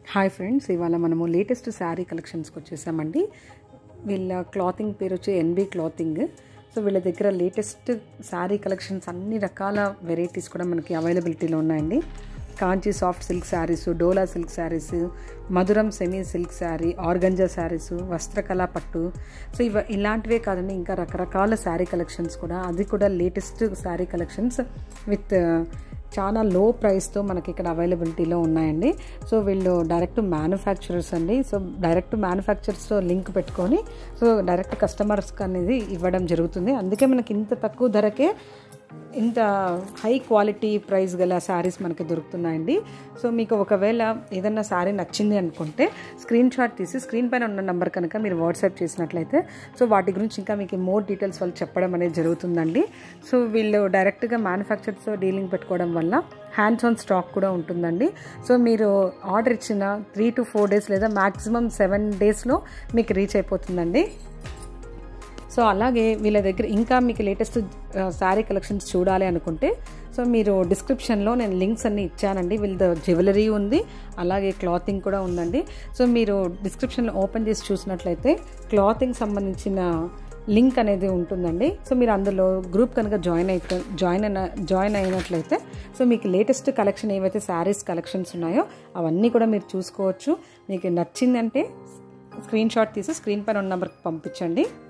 hi friends ఇవాళ మనము latest sari కలెక్షన్స్కి వచ్చేసామండి వీళ్ళ క్లాతింగ్ పేరు వచ్చి ఎన్బి క్లాతింగ్ సో వీళ్ళ దగ్గర లేటెస్ట్ శారీ కలెక్షన్స్ అన్ని రకాల వెరైటీస్ కూడా మనకి అవైలబిలిటీలో ఉన్నాయండి Kanchi soft silk saris Dola silk saris Madhuram semi silk sari organza saris Vastrakala పట్టు సో ఇవ ఇలాంటివే కాదండి ఇంకా రకరకాల శారీ కలెక్షన్స్ కూడా అది కూడా లేటెస్ట్ శారీ కలెక్షన్స్ విత్ చాలా లో ప్రైస్తో మనకి ఇక్కడ అవైలబిలిటీలో ఉన్నాయండి సో వీళ్ళు డైరెక్ట్ మ్యానుఫ్యాక్చరర్స్ అండి సో డైరెక్ట్ మ్యానుఫ్యాక్చరర్స్తో లింక్ పెట్టుకొని సో డైరెక్ట్ కస్టమర్స్కి అనేది ఇవ్వడం జరుగుతుంది అందుకే మనకి ఇంత తక్కువ ధరకే ఇంత హై క్వాలిటీ ప్రైస్ గల శారీస్ మనకి దొరుకుతున్నాయండి సో మీకు ఒకవేళ ఏదన్నా శారీ నచ్చింది అనుకుంటే స్క్రీన్ షాట్ తీసి స్క్రీన్ పైన ఉన్న నెంబర్ కనుక మీరు వాట్సాప్ చేసినట్లయితే సో వాటి గురించి ఇంకా మీకు మోర్ డీటెయిల్స్ వాళ్ళు చెప్పడం అనేది జరుగుతుందండి సో వీళ్ళు డైరెక్ట్గా మ్యానుఫ్యాక్చర్స్తో డీలింగ్ పెట్టుకోవడం వల్ల హ్యాండ్స్ ఆన్ స్టాక్ కూడా ఉంటుందండి సో మీరు ఆర్డర్ ఇచ్చిన త్రీ టు ఫోర్ డేస్ లేదా మ్యాక్సిమం సెవెన్ డేస్లో మీకు రీచ్ అయిపోతుందండి సో అలాగే వీళ్ళ దగ్గర ఇంకా మీకు లేటెస్ట్ శారీ కలెక్షన్స్ చూడాలి అనుకుంటే సో మీరు డిస్క్రిప్షన్లో నేను లింక్స్ అన్ని ఇచ్చానండి వీళ్ళ జ్యువెలరీ ఉంది అలాగే క్లాతింగ్ కూడా ఉందండి సో మీరు డిస్క్రిప్షన్లో ఓపెన్ చేసి చూసినట్లయితే క్లాతింగ్ సంబంధించిన లింక్ అనేది ఉంటుందండి సో మీరు అందులో గ్రూప్ కనుక జాయిన్ అయితే జాయిన్ అయిన జాయిన్ అయినట్లయితే సో మీకు లేటెస్ట్ కలెక్షన్ ఏవైతే శారీస్ కలెక్షన్స్ ఉన్నాయో అవన్నీ కూడా మీరు చూసుకోవచ్చు మీకు నచ్చిందంటే స్క్రీన్ షాట్ తీసి స్క్రీన్ పైన ఉన్న నెంబర్కి పంపించండి